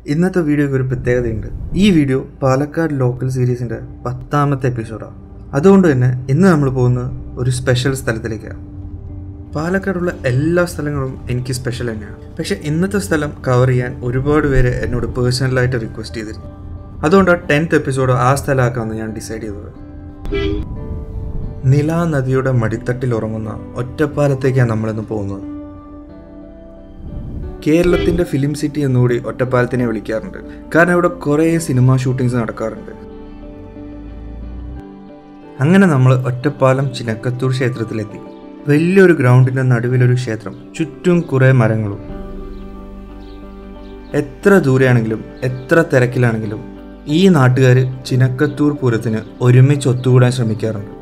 ഇന്നത്തെ വീഡിയോയ്ക്ക് ഒരു പ്രത്യേകതയുണ്ട് ഈ വീഡിയോ പാലക്കാട് ലോക്കൽ സീരീസിൻ്റെ പത്താമത്തെ എപ്പിസോഡാണ് അതുകൊണ്ട് തന്നെ ഇന്ന് നമ്മൾ പോകുന്നത് ഒരു സ്പെഷ്യൽ സ്ഥലത്തിലേക്കാണ് പാലക്കാടുള്ള എല്ലാ സ്ഥലങ്ങളും എനിക്ക് സ്പെഷ്യൽ തന്നെയാണ് പക്ഷേ ഇന്നത്തെ സ്ഥലം കവർ ചെയ്യാൻ ഒരുപാട് പേര് എന്നോട് പേഴ്സണലായിട്ട് റിക്വസ്റ്റ് ചെയ്തിരുന്നു അതുകൊണ്ടാണ് ടെൻത്ത് എപ്പിസോഡ് ആ സ്ഥലമാക്കാമെന്ന് ഞാൻ ഡിസൈഡ് ചെയ്തത് നിലാ നദിയുടെ മടിത്തട്ടിൽ ഉറങ്ങുന്ന ഒറ്റപ്പാലത്തേക്കാണ് നമ്മളിന്ന് പോകുന്നത് കേരളത്തിന്റെ ഫിലിം സിറ്റി എന്നുകൂടി ഒറ്റപ്പാലത്തിനെ വിളിക്കാറുണ്ട് കാരണം ഇവിടെ കുറേ സിനിമ ഷൂട്ടിങ്സ് നടക്കാറുണ്ട് അങ്ങനെ നമ്മൾ ഒറ്റപ്പാലം ചിനക്കത്തൂർ ക്ഷേത്രത്തിലെത്തി വലിയൊരു ഗ്രൗണ്ടിന്റെ നടുവിലൊരു ക്ഷേത്രം ചുറ്റും കുറേ മരങ്ങളും എത്ര ദൂരെയാണെങ്കിലും എത്ര തിരക്കിലാണെങ്കിലും ഈ നാട്ടുകാർ ചിനക്കത്തൂർ പൂരത്തിന് ഒരുമിച്ച് ഒത്തുകൂടാൻ ശ്രമിക്കാറുണ്ട്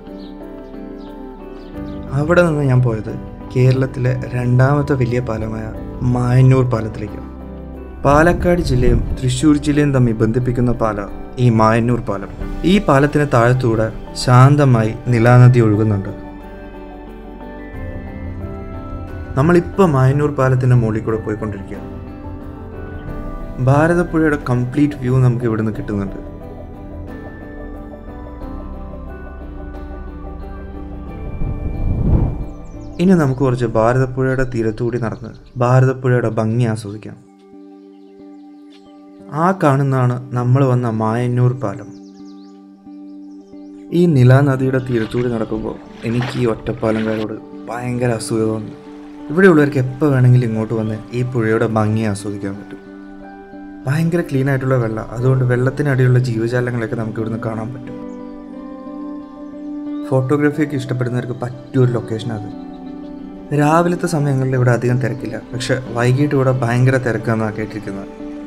അവിടെ നിന്ന് ഞാൻ പോയത് കേരളത്തിലെ രണ്ടാമത്തെ വലിയ പാലമായ മായന്നൂർ പാലത്തിലേക്ക് പാലക്കാട് ജില്ലയും തൃശ്ശൂർ ജില്ലയും തമ്മിൽ ബന്ധിപ്പിക്കുന്ന പാല ഈ മായന്നൂർ പാലം ഈ പാലത്തിന് താഴത്തൂടെ ശാന്തമായി നിലാനദി ഒഴുകുന്നുണ്ട് നമ്മളിപ്പോൾ മായന്നൂർ പാലത്തിൻ്റെ മുകളിൽ കൂടെ പോയിക്കൊണ്ടിരിക്കുക ഭാരതപ്പുഴയുടെ കംപ്ലീറ്റ് വ്യൂ നമുക്ക് ഇവിടുന്ന് കിട്ടുന്നുണ്ട് ഇനി നമുക്ക് കുറച്ച് ഭാരതപ്പുഴയുടെ തീരത്തുകൂടി നടന്ന് ഭാരതപ്പുഴയുടെ ഭംഗി ആസ്വദിക്കാം ആ കാണുന്നതാണ് നമ്മൾ വന്ന മായന്നൂർ പാലം ഈ നിലാനദിയുടെ തീരത്തുകൂടി നടക്കുമ്പോൾ എനിക്ക് ഈ ഒറ്റപ്പാലംകാരോട് ഭയങ്കര അസൂയ തോന്നി ഇവിടെയുള്ളവർക്ക് എപ്പോൾ വേണമെങ്കിലും ഇങ്ങോട്ട് വന്ന് ഈ പുഴയുടെ ഭംഗി ആസ്വദിക്കാൻ പറ്റും ഭയങ്കര ക്ലീൻ ആയിട്ടുള്ള വെള്ളം അതുകൊണ്ട് വെള്ളത്തിനടിയിലുള്ള ജീവജാലങ്ങളൊക്കെ നമുക്ക് ഇവിടുന്ന് കാണാൻ പറ്റും ഫോട്ടോഗ്രാഫിയൊക്കെ ഇഷ്ടപ്പെടുന്നവർക്ക് പറ്റിയൊരു ലൊക്കേഷൻ അത് രാവിലത്തെ സമയങ്ങളിൽ ഇവിടെ അധികം തിരക്കില്ല പക്ഷെ വൈകിട്ട് ഇവിടെ ഭയങ്കര തിരക്കാന്നാണ് കേട്ടിരിക്കുന്നത്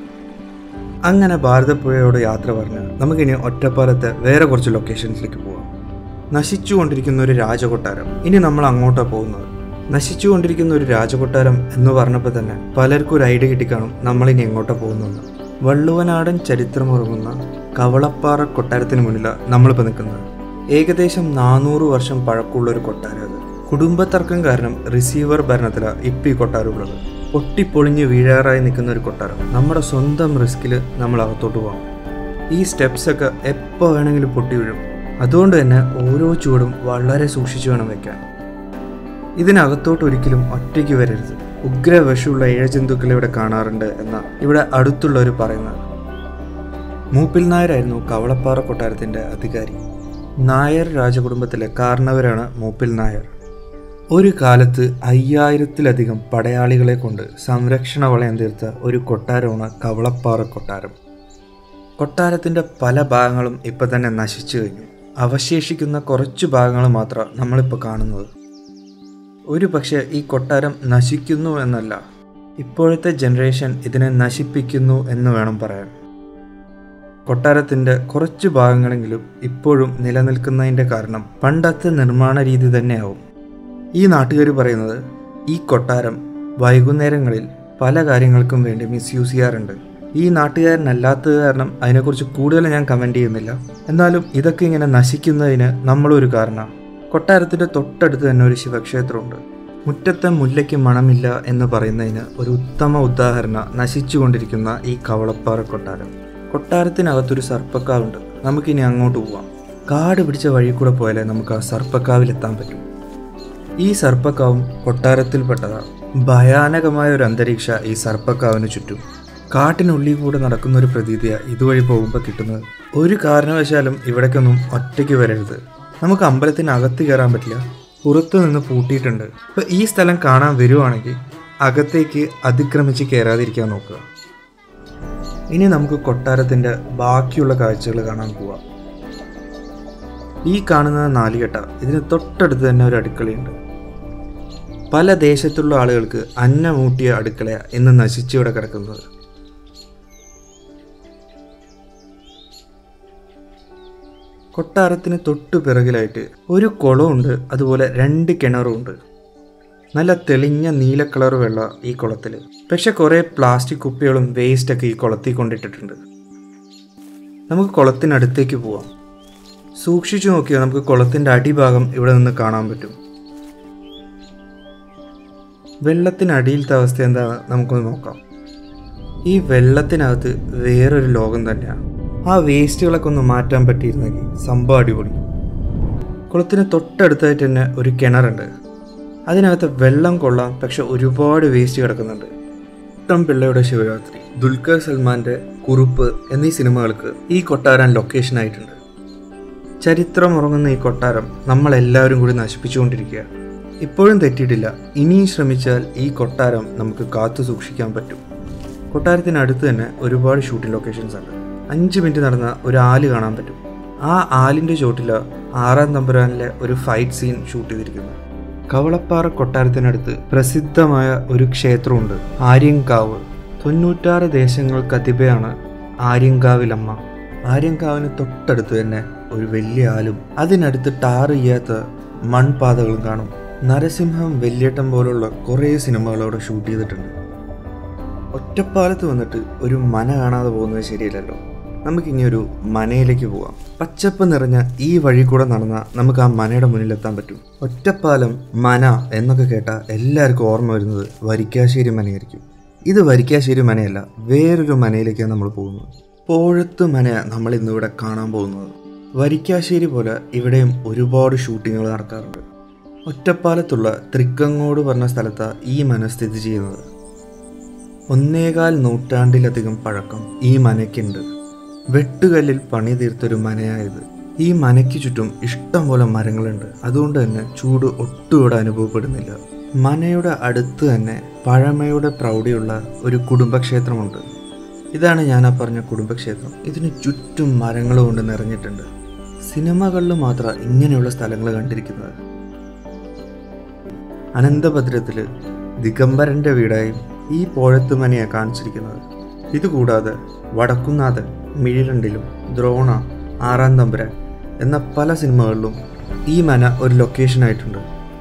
അങ്ങനെ ഭാരതപ്പുഴയോട് യാത്ര പറഞ്ഞ് നമുക്കിനി ഒറ്റപ്പാലത്തെ വേറെ കുറച്ച് ലൊക്കേഷൻസിലേക്ക് പോവാം നശിച്ചുകൊണ്ടിരിക്കുന്ന ഒരു രാജകൊട്ടാരം ഇനി നമ്മൾ അങ്ങോട്ടാണ് പോകുന്നത് നശിച്ചുകൊണ്ടിരിക്കുന്ന ഒരു രാജകൊട്ടാരം എന്ന് പറഞ്ഞപ്പോൾ തന്നെ പലർക്കും ഒരു ഐഡിയ കിട്ടിക്കാണും നമ്മളിനി എങ്ങോട്ടാണ് പോകുന്നതെന്ന് വള്ളുവനാടൻ ചരിത്രമുറങ്ങുന്ന കവളപ്പാറ കൊട്ടാരത്തിന് മുന്നിലാണ് നമ്മളിപ്പോൾ നിൽക്കുന്നത് ഏകദേശം നാനൂറ് വർഷം പഴക്കമുള്ള ഒരു കൊട്ടാരം അത് കുടുംബത്തർക്കം കാരണം റിസീവർ ഭരണത്തിലാണ് ഇപ്പം ഈ കൊട്ടാരം ഉള്ളത് പൊട്ടിപ്പൊളിഞ്ഞ് വീഴാറായി നിൽക്കുന്ന ഒരു കൊട്ടാരം നമ്മുടെ സ്വന്തം റിസ്കിൽ നമ്മൾ അകത്തോട്ട് പോകാം ഈ സ്റ്റെപ്സ് ഒക്കെ എപ്പോൾ വേണമെങ്കിലും പൊട്ടി വീഴും അതുകൊണ്ട് തന്നെ ഓരോ ചുവടും വളരെ സൂക്ഷിച്ചു വേണം വെക്കാൻ ഇതിനകത്തോട്ട് ഒരിക്കലും ഒറ്റയ്ക്ക് വരരുത് ഉഗ്രവശമുള്ള ഇഴജന്തുക്കളെ ഇവിടെ കാണാറുണ്ട് എന്ന ഇവിടെ അടുത്തുള്ളവർ പറയുന്നത് മൂപ്പിൽ നായരായിരുന്നു കവളപ്പാറ കൊട്ടാരത്തിൻ്റെ അധികാരി നായർ രാജകുടുംബത്തിലെ കാരണവരാണ് മൂപ്പിൽ നായർ ഒരു കാലത്ത് അയ്യായിരത്തിലധികം പടയാളികളെ കൊണ്ട് സംരക്ഷണ വലയം തീർത്ത ഒരു കൊട്ടാരമാണ് കവളപ്പാറ കൊട്ടാരം കൊട്ടാരത്തിൻ്റെ പല ഭാഗങ്ങളും ഇപ്പം തന്നെ നശിച്ചു കഴിഞ്ഞു അവശേഷിക്കുന്ന കുറച്ച് ഭാഗങ്ങൾ മാത്രം നമ്മളിപ്പോൾ കാണുന്നത് ഒരു പക്ഷേ ഈ കൊട്ടാരം നശിക്കുന്നു എന്നല്ല ഇപ്പോഴത്തെ ജനറേഷൻ ഇതിനെ നശിപ്പിക്കുന്നു എന്ന് വേണം പറയാൻ കൊട്ടാരത്തിൻ്റെ കുറച്ച് ഭാഗങ്ങളെങ്കിലും ഇപ്പോഴും നിലനിൽക്കുന്നതിൻ്റെ കാരണം പണ്ടത്തെ നിർമ്മാണ രീതി തന്നെയാവും ഈ നാട്ടുകാർ പറയുന്നത് ഈ കൊട്ടാരം വൈകുന്നേരങ്ങളിൽ പല കാര്യങ്ങൾക്കും വേണ്ടി മിസ്യൂസ് ചെയ്യാറുണ്ട് ഈ നാട്ടുകാരനല്ലാത്തത് കാരണം അതിനെക്കുറിച്ച് കൂടുതൽ ഞാൻ കമൻറ്റ് ചെയ്യുന്നില്ല എന്നാലും ഇതൊക്കെ ഇങ്ങനെ നശിക്കുന്നതിന് നമ്മളൊരു കാരണം കൊട്ടാരത്തിൻ്റെ തൊട്ടടുത്ത് തന്നെ ഒരു ശിവക്ഷേത്രമുണ്ട് മുറ്റത്തെ മുല്ലയ്ക്ക് മണമില്ല എന്ന് പറയുന്നതിന് ഒരു ഉത്തമ ഉദാഹരണ നശിച്ചുകൊണ്ടിരിക്കുന്ന ഈ കവളപ്പാറ കൊട്ടാരം കൊട്ടാരത്തിനകത്തൊരു സർപ്പക്കാവുണ്ട് നമുക്കിനി അങ്ങോട്ട് പോവാം കാട് പിടിച്ച വഴി കൂടെ പോയാലേ നമുക്ക് ആ സർപ്പക്കാവിലെത്താൻ പറ്റും ഈ സർപ്പക്കാവും കൊട്ടാരത്തിൽപ്പെട്ടതാണ് ഭയാനകമായ ഒരു അന്തരീക്ഷ ഈ സർപ്പക്കാവിന് ചുറ്റും കാട്ടിനുള്ളിൽ കൂടെ നടക്കുന്ന ഒരു പ്രതീതിയാണ് ഇതുവഴി പോകുമ്പോൾ കിട്ടുന്നത് ഒരു കാരണവശാലും ഇവിടേക്കൊന്നും ഒറ്റയ്ക്ക് വരരുത് നമുക്ക് അമ്പലത്തിനകത്ത് കയറാൻ പറ്റില്ല പുറത്തു നിന്ന് പൂട്ടിയിട്ടുണ്ട് അപ്പോൾ ഈ സ്ഥലം കാണാൻ വരുവാണെങ്കിൽ അകത്തേക്ക് അതിക്രമിച്ച് കയറാതിരിക്കാൻ നോക്കുക ഇനി നമുക്ക് കൊട്ടാരത്തിൻ്റെ ബാക്കിയുള്ള കാഴ്ചകൾ കാണാൻ പോവാം ഈ കാണുന്നത് നാലുകെട്ട ഇതിന് തൊട്ടടുത്ത് തന്നെ ഒരു അടുക്കളയുണ്ട് പല ദേശത്തുള്ള ആളുകൾക്ക് അന്നമൂട്ടിയ അടുക്കളയാണ് ഇന്ന് നശിച്ചിവിടെ കിടക്കുന്നത് കൊട്ടാരത്തിന് തൊട്ടു പിറകിലായിട്ട് ഒരു കുളമുണ്ട് അതുപോലെ രണ്ട് കിണറുമുണ്ട് നല്ല തെളിഞ്ഞ നീല കളർ വെള്ള ഈ കുളത്തിൽ പക്ഷെ കുറേ പ്ലാസ്റ്റിക് കുപ്പികളും വേസ്റ്റൊക്കെ ഈ കുളത്തിൽ കൊണ്ടിട്ടിട്ടുണ്ട് നമുക്ക് കുളത്തിനടുത്തേക്ക് പോവാം സൂക്ഷിച്ചു നോക്കിയാൽ നമുക്ക് കുളത്തിൻ്റെ അടിഭാഗം ഇവിടെ നിന്ന് കാണാൻ പറ്റും വെള്ളത്തിനടിയിലത്തെ അവസ്ഥ എന്താണെന്ന് നമുക്കൊന്ന് നോക്കാം ഈ വെള്ളത്തിനകത്ത് വേറൊരു ലോകം തന്നെയാണ് ആ വേസ്റ്റുകളൊക്കെ ഒന്ന് മാറ്റാൻ പറ്റിയിരുന്നെങ്കിൽ സംഭവം അടിപൊളി കുളത്തിന് തൊട്ടടുത്തായിട്ട് തന്നെ ഒരു കിണറുണ്ട് അതിനകത്ത് വെള്ളം കൊള്ളാം പക്ഷെ ഒരുപാട് വേസ്റ്റ് കിടക്കുന്നുണ്ട് ഉത്തം പിള്ളയുടെ ശിവരാത്രി ദുൽഖർ സൽമാന്റെ കുറുപ്പ് എന്നീ സിനിമകൾക്ക് ഈ കൊട്ടാരം ലൊക്കേഷൻ ആയിട്ടുണ്ട് ചരിത്രം ഉറങ്ങുന്ന ഈ കൊട്ടാരം നമ്മളെല്ലാവരും കൂടി നശിപ്പിച്ചുകൊണ്ടിരിക്കുക ഇപ്പോഴും തെറ്റിയിട്ടില്ല ഇനിയും ശ്രമിച്ചാൽ ഈ കൊട്ടാരം നമുക്ക് കാത്തു സൂക്ഷിക്കാൻ പറ്റും കൊട്ടാരത്തിനടുത്ത് തന്നെ ഒരുപാട് ഷൂട്ടിംഗ് ലൊക്കേഷൻസ് ഉണ്ട് അഞ്ച് മിനിറ്റ് നടന്ന ഒരു ആല് കാണാൻ പറ്റും ആ ആലിൻ്റെ ചോട്ടില് ആറാം തമ്പുരാനിലെ ഒരു ഫൈറ്റ് സീൻ ഷൂട്ട് ചെയ്തിരിക്കുന്നു കവളപ്പാറ കൊട്ടാരത്തിനടുത്ത് പ്രസിദ്ധമായ ഒരു ക്ഷേത്രമുണ്ട് ആര്യങ്കാവ് തൊണ്ണൂറ്റാറ് ദേശങ്ങൾക്ക് അതിപയാണ് ആര്യങ്കാവിലമ്മ ആര്യങ്കാവിന് തൊട്ടടുത്ത് തന്നെ ഒരു വലിയ ആലും അതിനടുത്ത് ടാർ ചെയ്യാത്ത മൺപാതകളും കാണും നരസിംഹം വെല്ലേട്ടം പോലുള്ള കുറേ സിനിമകൾ അവിടെ ഷൂട്ട് ചെയ്തിട്ടുണ്ട് ഒറ്റപ്പാലത്ത് വന്നിട്ട് ഒരു മന കാണാതെ പോകുന്നത് ശരിയല്ലല്ലോ നമുക്കിനി ഒരു മനയിലേക്ക് പോവാം പച്ചപ്പ് നിറഞ്ഞ ഈ വഴി കൂടെ നടന്നാൽ നമുക്ക് ആ മനയുടെ മുന്നിലെത്താൻ പറ്റും ഒറ്റപ്പാലം മന എന്നൊക്കെ കേട്ടാൽ എല്ലാവർക്കും ഓർമ്മ വരുന്നത് വരിക്കാശ്ശേരി മനയായിരിക്കും ഇത് വരിക്കാശ്ശേരി മനയല്ല വേറൊരു മനയിലേക്കാണ് നമ്മൾ പോകുന്നത് പോഴത്ത് മന നമ്മൾ ഇന്നിവിടെ കാണാൻ പോകുന്നത് വരിക്കാശ്ശേരി പോലെ ഇവിടെയും ഒരുപാട് ഷൂട്ടിങ്ങുകൾ നടക്കാറുണ്ട് ഒറ്റപ്പാലത്തുള്ള തൃക്കങ്ങോട് പറഞ്ഞ സ്ഥലത്താണ് ഈ മന സ്ഥിതി ചെയ്യുന്നത് ഒന്നേകാൽ നൂറ്റാണ്ടിലധികം പഴക്കം ഈ മനയ്ക്കുണ്ട് വെട്ടുകല്ലിൽ പണി തീർത്തൊരു മനയായത് ഈ മനയ്ക്ക് ചുറ്റും ഇഷ്ടം പോലെ മരങ്ങളുണ്ട് അതുകൊണ്ട് തന്നെ ചൂട് ഒട്ടും ഇവിടെ അനുഭവപ്പെടുന്നില്ല മനയുടെ അടുത്ത് തന്നെ പഴമയുടെ പ്രൗഢിയുള്ള ഒരു കുടുംബക്ഷേത്രമുണ്ട് ഇതാണ് ഞാൻ ആ പറഞ്ഞ കുടുംബക്ഷേത്രം ഇതിന് ചുറ്റും മരങ്ങൾ കൊണ്ട് നിറഞ്ഞിട്ടുണ്ട് സിനിമകളിൽ മാത്രം ഇങ്ങനെയുള്ള സ്ഥലങ്ങൾ കണ്ടിരിക്കുന്നത് അനന്തഭദ്രത്തില് ദിഗംബരന്റെ വീടായും ഈ പോഴത്തുമനയെ കാണിച്ചിരിക്കുന്നത് ഇതുകൂടാതെ വടക്കുന്നാഥൻ മിഴിരണ്ടിലും ദ്രോണ ആറാം തമ്പുരാൻ എന്ന പല സിനിമകളിലും ഈ മന ഒരു ലൊക്കേഷൻ ആയിട്ടുണ്ട്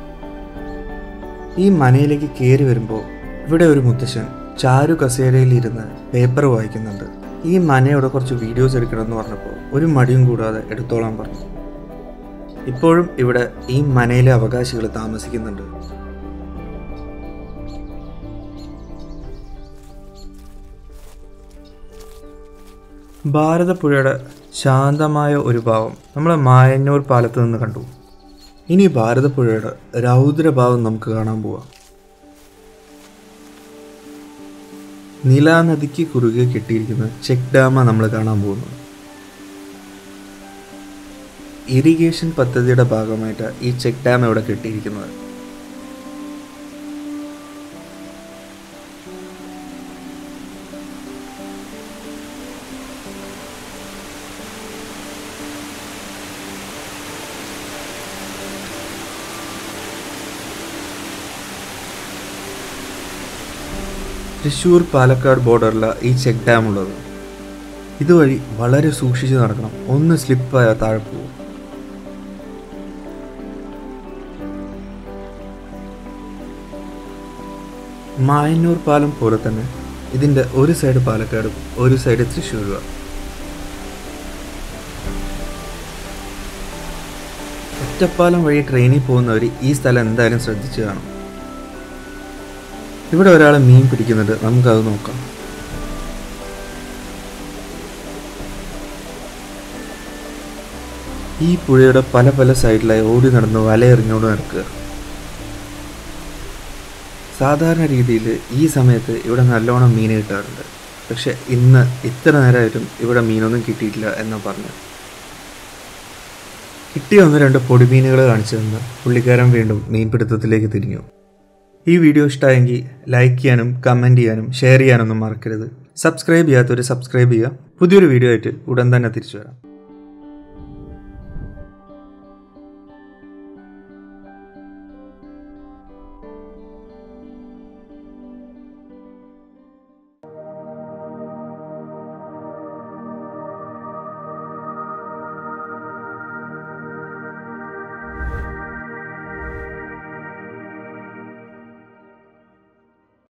ഈ മനയിലേക്ക് കയറി വരുമ്പോൾ ഇവിടെ ഒരു മുത്തശ്ശൻ ചാരു കസേരയിൽ ഇരുന്ന് പേപ്പർ വായിക്കുന്നുണ്ട് ഈ മനയോടെ കുറച്ച് വീഡിയോസ് എടുക്കണമെന്ന് പറഞ്ഞപ്പോൾ ഒരു മടിയും കൂടാതെ എടുത്തോളാൻ പറഞ്ഞു ഇപ്പോഴും ഇവിടെ ഈ മനയിലെ അവകാശികൾ താമസിക്കുന്നുണ്ട് ഭാരതപ്പുഴയുടെ ശാന്തമായ ഒരു ഭാവം നമ്മൾ മായന്നൂർ പാലത്ത് നിന്ന് കണ്ടു ഇനി ഭാരതപ്പുഴയുടെ രൗദ്രഭാവം നമുക്ക് കാണാൻ പോവാം നീലാനദിക്ക് കുറുകെ കെട്ടിയിരിക്കുന്ന ചെക്ക് ഡാമ നമ്മൾ കാണാൻ പോകുന്നത് ഇറിഗേഷൻ പദ്ധതിയുടെ ഭാഗമായിട്ട് ഈ ചെക്ക് ഡാം ഇവിടെ കെട്ടിയിരിക്കുന്നത് തൃശ്ശൂർ പാലക്കാട് ബോർഡറിലാണ് ഈ ചെക്ക് ഡാം ഉള്ളത് ഇതുവഴി വളരെ സൂക്ഷിച്ച് നടക്കണം ഒന്ന് സ്ലിപ്പായാൽ താഴെ പോകും മായന്നൂർ പാലം പോലെ തന്നെ ഇതിൻ്റെ ഒരു സൈഡ് പാലക്കാടും ഒരു സൈഡ് തൃശ്ശൂരുമാണ് ഒറ്റപ്പാലം വഴി ട്രെയിനിൽ പോകുന്നവർ ഈ സ്ഥലം എന്തായാലും ശ്രദ്ധിച്ചു കാണും ഇവിടെ ഒരാൾ മീൻ പിടിക്കുന്നുണ്ട് നമുക്കത് നോക്കാം ഈ പുഴയുടെ പല പല സൈഡിലായി ഓടി നടന്ന് വലയെറിഞ്ഞോട് നടക്കുക സാധാരണ രീതിയിൽ ഈ സമയത്ത് ഇവിടെ നല്ലോണം മീൻ കിട്ടാറുണ്ട് പക്ഷെ ഇന്ന് ഇത്ര നേരമായിട്ടും ഇവിടെ മീനൊന്നും കിട്ടിയിട്ടില്ല എന്നാ പറഞ്ഞു കിട്ടിയ ഒന്ന് രണ്ട് പൊടിമീനുകൾ കാണിച്ചു തന്ന് പുള്ളിക്കാരൻ വീണ്ടും മീൻപിടുത്തത്തിലേക്ക് തിരിഞ്ഞു ഈ വീഡിയോ ഇഷ്ടമായെങ്കിൽ ലൈക്ക് ചെയ്യാനും കമൻറ്റ് ചെയ്യാനും ഷെയർ ചെയ്യാനൊന്നും മറക്കരുത് സബ്സ്ക്രൈബ് ചെയ്യാത്തവർ സബ്സ്ക്രൈബ് ചെയ്യുക പുതിയൊരു വീഡിയോ ആയിട്ട് ഉടൻ തന്നെ തിരിച്ചു വരാം